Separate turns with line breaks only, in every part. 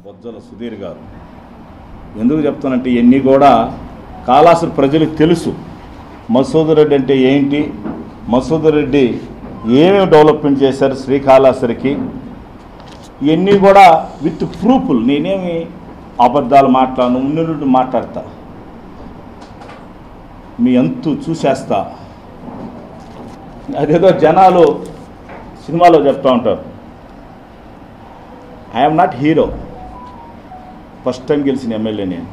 బొజ్జల సుధీర్ గారు ఎందుకు చెప్తానంటే ఇవన్నీ కూడా కాళాసురు ప్రజలకు తెలుసు మసూద్ రెడ్డి అంటే ఏంటి మసూద్ రెడ్డి ఏమేమి డెవలప్మెంట్ చేశారు శ్రీకాళాసురికి ఇవన్నీ కూడా విత్ ప్రూఫ్లు నేనేమి అబద్ధాలు మాట్లాడను ఉన్నట్టు మాట్లాడతా మీ అంతు చూసేస్తా అదేదో జనాలు సినిమాలో చెప్తా ఉంటారు I'm not hero first time గెలిచిన ఎమ్మెల్యే నేను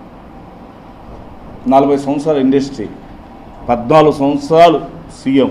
నలభై సంవత్సరాల ఇండస్ట్రీ పద్నాలుగు సంవత్సరాలు సీఎం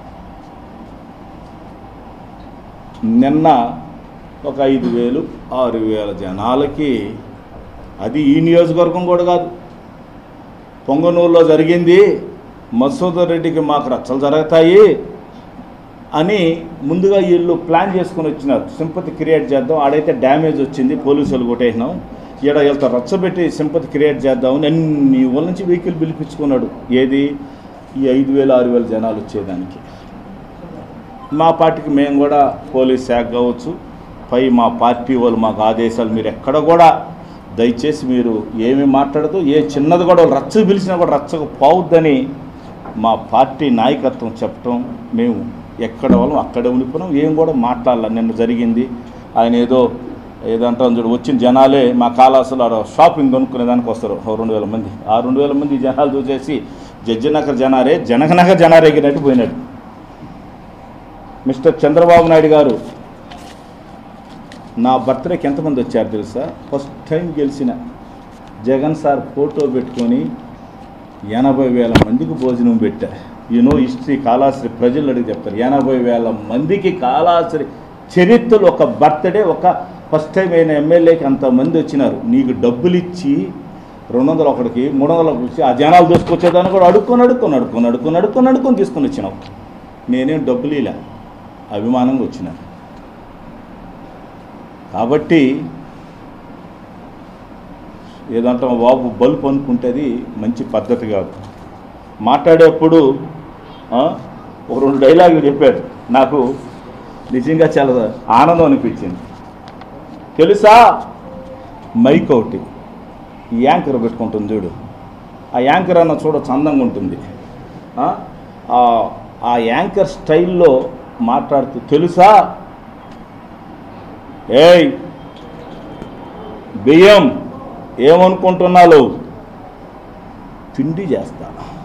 నిన్న ఒక ఐదు వేలు ఆరు వేల జనాలకి అది ఈ నియోజకవర్గం కూడా కాదు పొంగనూరులో జరిగింది మసూదర్ రెడ్డికి మాకు రచ్చలు జరుగుతాయి అని ముందుగా వీళ్ళు ప్లాన్ చేసుకొని వచ్చినారు సింపతి క్రియేట్ చేద్దాం ఆడైతే డ్యామేజ్ వచ్చింది పోలీసులు కొట్టేసినాం ఈడ వీళ్ళతో రచ్చబెట్టి సింపతి క్రియేట్ చేద్దామని అన్ని ఊళ్ళ నుంచి వెహికల్ పిలిపించుకున్నాడు ఏది ఈ ఐదు వేలు ఆరు వేల జనాలు వచ్చేదానికి మా పార్టీకి మేము కూడా పోలీస్ శాఖ కావచ్చు పై మా పార్టీ వాళ్ళు మాకు ఆదేశాలు మీరు ఎక్కడ కూడా దయచేసి మీరు ఏమి మాట్లాడదు ఏ చిన్నది కూడా రచ్చకు పిలిచినా కూడా రచ్చకు పోవద్దని మా పార్టీ నాయకత్వం చెప్పటం మేము ఎక్కడ వాళ్ళం అక్కడే ఉండిపోయినాం ఏం కూడా మాట్లాడాల నిన్న జరిగింది ఆయన ఏదో ఏదంటాం చూడు వచ్చిన జనాలే మా కాలాసులు ఆడ షాపింగ్ కొనుక్కునే దానికి వస్తారు ఓ రెండు వేల మంది ఆ రెండు వేల మంది జనాలు చూసేసి జడ్జినగర్ జనారే జనగనగర్ జనారెగినట్టు పోయినట్టు మిస్టర్ చంద్రబాబు నాయుడు గారు నా బర్త్డేకి ఎంతమంది వచ్చారు తెలుసా ఫస్ట్ టైం గెలిచిన జగన్ సార్ ఫోటో పెట్టుకొని ఎనభై వేల మందికి భోజనం పెట్టా యూనో హిస్టరీ కాళాశ్రీ ప్రజలు అడిగి చెప్తారు ఎనభై వేల మందికి కాళాశ్రీ చరిత్రలో ఒక బర్త్డే ఒక ఫస్ట్ టైం అయిన ఎమ్మెల్యేకి అంతమంది వచ్చినారు నీకు డబ్బులు ఇచ్చి రెండు వందలు ఒకటికి మూడు వందలు ఇచ్చి ఆ జనాలు దోసుకొచ్చేదాన్ని కూడా అడుక్కొని అడుక్కొని అడుక్కొని అడుక్కొని అడుక్కొని అడుక్కొని తీసుకొని వచ్చినావు నేనేం డబ్బులు ఇలా అభిమానంగా వచ్చినాను కాబట్టి ఏదంటే మా బాబు బల్బు అనుకుంటేది మంచి పద్ధతి కాదు మాట్లాడేప్పుడు ఆ, ఒక రెండు డైలాగులు చెప్పారు నాకు నిజంగా చాలా ఆనందం అనిపించింది తెలుసా మైక్ ఒకటి ఈ యాంకర్ పెట్టుకుంటుంది చూడు ఆ యాంకర్ అన్న చూడొచ్చు అందంగా ఉంటుంది ఆ, ఆ- ఆ యాంకర్ స్టైల్లో మాట్లాడుతూ తెలుసా ఏయ్ బియ్యం ఏమనుకుంటున్నావు పిండి చేస్తా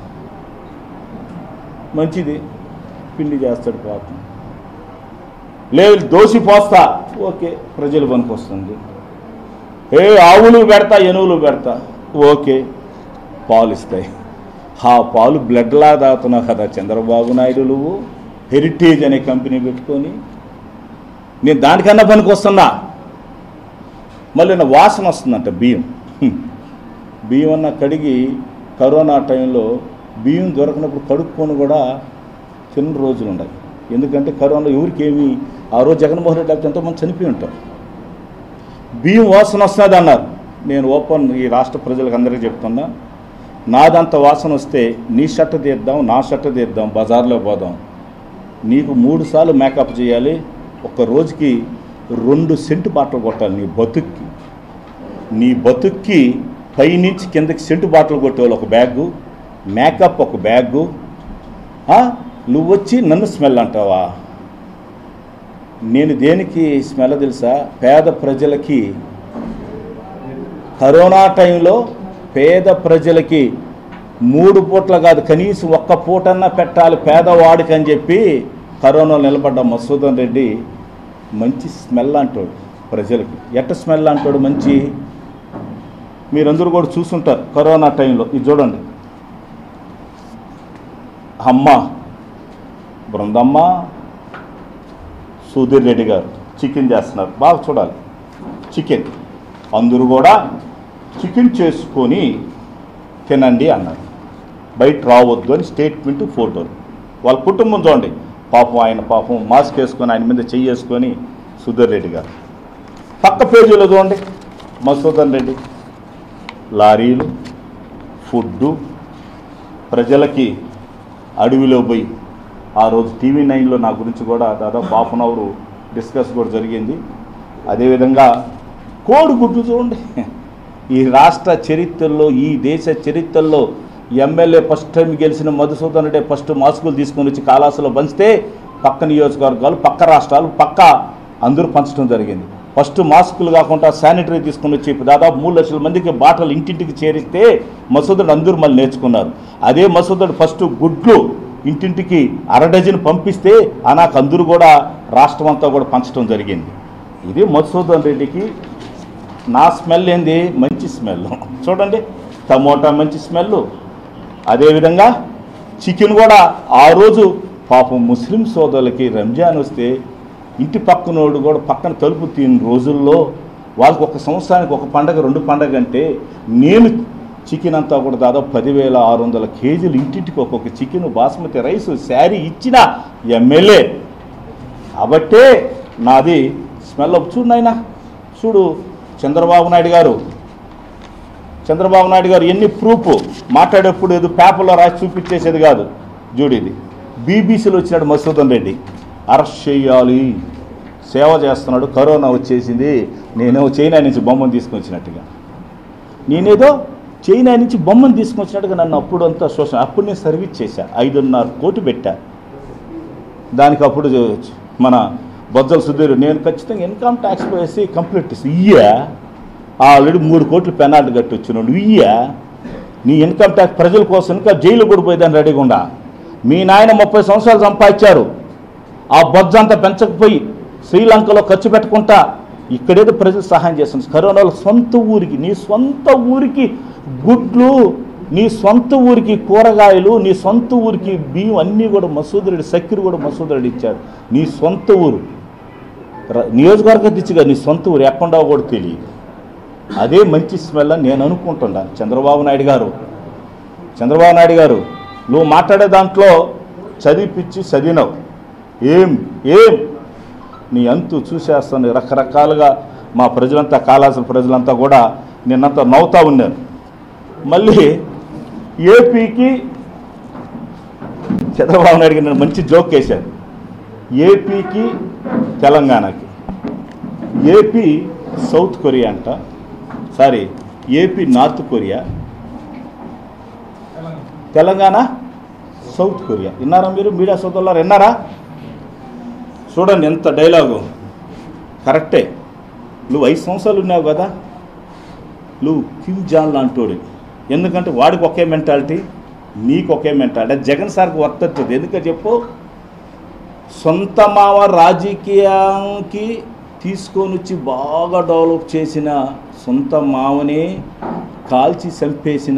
మంచిది పిండి చేస్తాడు పాపం లేదు దోసి పోస్తా ఓకే ప్రజలు పనికొస్తుంది ఏ ఆవులు పెడతా ఎనువులు పెడతా ఓకే పాలు ఇస్తాయి ఆ పాలు బ్లడ్లా తాగుతున్నావు కదా చంద్రబాబు నాయుడు నువ్వు హెరిటేజ్ అనే కంపెనీ పెట్టుకొని నేను దానికన్నా పనికి వస్తున్నా మళ్ళీ నా వాసన వస్తుందంట బియ్యం హ్మ్. బియ్యం అన్న కడిగి కరోనా టైంలో బియ్యం దొరకనప్పుడు కడుక్కొని కూడా తిన్న రోజులు ఉన్నాయి ఎందుకంటే కరోనా ఎవరికి ఏమి ఆ రోజు జగన్మోహన్ రెడ్డి లేకపోతే ఎంతోమంది చనిపోయి ఉంటారు బియ్యం వాసన వస్తుంది అన్నారు నేను ఓపెన్ ఈ రాష్ట్ర ప్రజలకు అందరికీ చెప్తున్నా నాదంత వాసన వస్తే నీ షర్ట్ తీద్దాం నా షర్ట్ తీద్దాం బజార్లో పోదాం నీకు మూడు సార్లు మేకప్ చేయాలి ఒక రోజుకి రెండు సెంటు బాటలు కొట్టాలి నీ బతుక్కి నీ బతుక్కి పైనుంచి కిందకి సెంటు బాటలు కొట్టేవాళ్ళు ఒక బ్యాగు మేకప్ ఒక బ్యాగు ఆ? నువ్వు వచ్చి నన్ను స్మెల్ అంటావా నేను దేనికి స్మెల్ తెలుసా పేద ప్రజలకి కరోనా టైంలో పేద ప్రజలకి మూడు పూట్ల కాదు కనీసం ఒక్క పూటన్నా పెట్టాలి పేదవాడికి అని చెప్పి కరోనా నిలబడ్డ మసూదన్ రెడ్డి మంచి స్మెల్ అంటాడు ప్రజలకి ఎట్ట స్మెల్ అంటాడు మంచి మీరందరూ కూడా చూసుంటారు కరోనా టైంలో ఇది చూడండి అమ్మ బృందమ్మ సుధీర్ రెడ్డి గారు చికెన్ చేస్తున్నారు బాగా చూడాలి చికెన్ అందరూ కూడా చికెన్ చేసుకొని తినండి అన్నారు బయట రావద్దు అని స్టేట్మెంట్ ఫోటోలు వాళ్ళ కుటుంబం చూడండి పాపం ఆయన పాపం మాస్క్ వేసుకొని ఆయన మీద చెయ్యి వేసుకొని సుధీర్ రెడ్డి గారు పక్క పేజీలో చూడండి మసూదన్ రెడ్డి లారీలు ఫుడ్డు ప్రజలకి అడవిలో పోయి ఆ రోజు టీవీ నైన్లో నా గురించి కూడా దాదాపు హాఫ్ అన్ అవర్ డిస్కస్ కూడా జరిగింది అదేవిధంగా కోడిగుడ్లు చూడండి ఈ రాష్ట్ర చరిత్రలో ఈ దేశ చరిత్రలో ఎమ్మెల్యే ఫస్ట్ టైం గెలిచిన మధుసూదన్ రెడ్డి ఫస్ట్ మాస్కులు తీసుకొని వచ్చి కాలాసులో పంచితే పక్క నియోజకవర్గాలు పక్క రాష్ట్రాలు పక్క అందరూ పంచడం జరిగింది ఫస్ట్ మాస్కులు కాకుండా శానిటరీ తీసుకొని వచ్చి దాదాపు మూడు లక్షల మందికి బాటలు ఇంటింటికి చేరిస్తే మసూదడు అందరూ మళ్ళీ నేర్చుకున్నారు అదే మసూదడు ఫస్ట్ గుడ్లు ఇంటింటికి అర డజన్ పంపిస్తే ఆ నాకు అందరూ కూడా రాష్ట్రం అంతా కూడా పంచడం జరిగింది ఇది మధుసూదన్ రెడ్డికి నా స్మెల్ ఏంది మంచి స్మెల్ చూడండి టమోటా మంచి స్మెల్ అదేవిధంగా చికెన్ కూడా ఆ రోజు పాపం ముస్లిం సోదరులకి రంజాన్ వస్తే ఇంటి పక్కనోడు కూడా పక్కన తలుపు తిని రోజుల్లో వాళ్ళకి ఒక సంవత్సరానికి ఒక పండగ రెండు పండగ అంటే నేను చికెన్ అంతా కూడా దాదాపు పదివేల ఆరు వందల కేజీలు ఇంటింటికి ఒక్కొక్క చికెన్ బాస్మతి రైస్ శారీ ఇచ్చిన ఎమ్మెల్యే కాబట్టే నాది స్మెల్ చూడు నాయనా చూడు చంద్రబాబు నాయుడు గారు చంద్రబాబు నాయుడు గారు ఎన్ని ప్రూఫ్ మాట్లాడేప్పుడు ఏదో పేపర్లో రాసి చూపించేసేది కాదు చూడు ఇది బీబీసీలో వచ్చినాడు మసూదన్ రెడ్డి అరెస్ట్ చేయాలి సేవ చేస్తున్నాడు కరోనా వచ్చేసింది నేనేమో చైనా నుంచి బొమ్మను తీసుకొచ్చినట్టుగా నేనేదో చైనా నుంచి బొమ్మను తీసుకొచ్చినట్టుగా నన్ను అప్పుడు అంతా సోషల్ అప్పుడు నేను సర్వీస్ చేశా ఐదున్నర కోటి పెట్టా దానికి అప్పుడు మన బొజ్జల సుధీర్ నేను ఖచ్చితంగా ఇన్కమ్ ట్యాక్స్ వేసి కంప్లీట్ చేసి ఇయ్యా ఆల్రెడీ మూడు కోట్లు పెనాల్టీ కట్టి వచ్చినాడు ఇయ్యా నీ ఇన్కమ్ ట్యాక్స్ ప్రజల కోసం ఇంకా జైలు కూడా పోయేదాన్ని రెడీగా ఉండా మీ నాయన ముప్పై సంవత్సరాలు సంపాదించారు ఆ బొజ్జ అంతా పెంచకపోయి శ్రీలంకలో ఖర్చు పెట్టుకుంటా ఇక్కడేదో ప్రజలు సహాయం చేస్తుంది కరోనాలో సొంత ఊరికి నీ సొంత ఊరికి గుడ్లు నీ సొంత ఊరికి కూరగాయలు నీ సొంత ఊరికి బియ్యం అన్నీ కూడా మసూదరుడి సక్కిరి కూడా మసూదరుడు ఇచ్చాడు నీ సొంత ఊరు ర- నియోజకవర్గం తెచ్చిగా నీ సొంత ఊరు ఎక్కడా కూడా తెలియదు అదే మంచి స్మెల్ అని నేను అనుకుంటున్నా చంద్రబాబు నాయుడు గారు చంద్రబాబు నాయుడు గారు నువ్వు మాట్లాడే దాంట్లో చదివిపిచ్చి చదివినావు ఏం ఏం నీ అంతు చూసేస్తాను రకరకాలుగా మా ప్రజలంతా కాలాసిన ప్రజలంతా కూడా నిన్నంతా నవ్వుతా ఉన్నారు మళ్ళీ ఏపీకి చంద్రబాబు నాయుడు గారు మంచి జోక్ వేశారు ఏపీకి తెలంగాణకి ఏపీ సౌత్ కొరియా అంట sorry AP north Korea Telangana south Korea విన్నారా మీరు మీడియా సోదరులారు విన్నారా చూడండి ఎంత డైలాగు కరెక్టే నువ్వు ఐదు సంవత్సరాలు ఉన్నావు కదా నువ్వు కిమ్ జాన్ లాంటోడు ఎందుకంటే వాడికి ఒకే మెంటాలిటీ నీకు ఒకే మెంటాలిటీ జగన్ సార్కి వర్తవుతుంది ఎందుకంటే చెప్పు సొంత మావ రాజకీయానికి తీసుకొని వచ్చి బాగా డెవలప్ చేసిన సొంత మావని కాల్చి చంపేసిన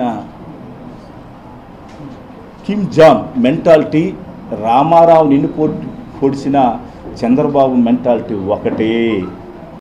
కిమ్ జాన్ మెంటాలిటీ రామారావు నిన్ను పొడి పొడిచిన చంద్రబాబు మెంటాలిటీ ఒకటే